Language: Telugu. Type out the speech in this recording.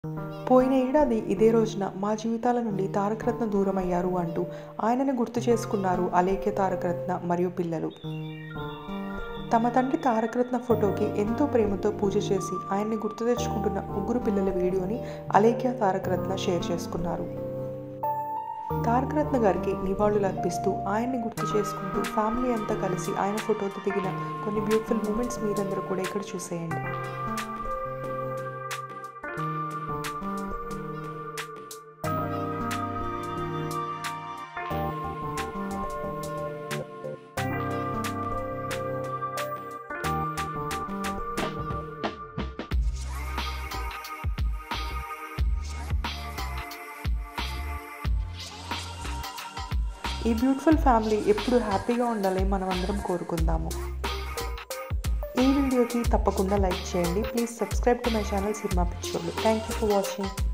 పోయిన ఏడాది ఇదే రోజున మా జీవితాల నుండి తారకరత్న దూరమయ్యారు అంటూ ఆయనను గుర్తు చేసుకున్నారు అలేఖ్య తారకరత్న మరియు పిల్లలు తమ తండ్రి తారకరత్న ఫోటోకి ఎంతో ప్రేమతో పూజ చేసి ఆయన్ని గుర్తు తెచ్చుకుంటున్న ముగ్గురు పిల్లల వీడియోని అలేఖ్య తారకరత్న షేర్ చేసుకున్నారు తారకరత్న గారికి నివాళులు అర్పిస్తూ ఆయన్ని గుర్తు చేసుకుంటూ ఫ్యామిలీ అంతా కలిసి ఆయన ఫోటోతో దిగిన కొన్ని బ్యూటిఫుల్ మూమెంట్స్ మీరందరూ కూడా ఇక్కడ చూసేయండి ఈ బ్యూటిఫుల్ ఫ్యామిలీ ఎప్పుడు హ్యాపీగా ఉండాలని మనం అందరం కోరుకుందాము ఈ వీడియోకి తప్పకుండా లైక్ చేయండి please subscribe to my channel cinema పిక్చర్లు థ్యాంక్ యూ ఫర్ వాచింగ్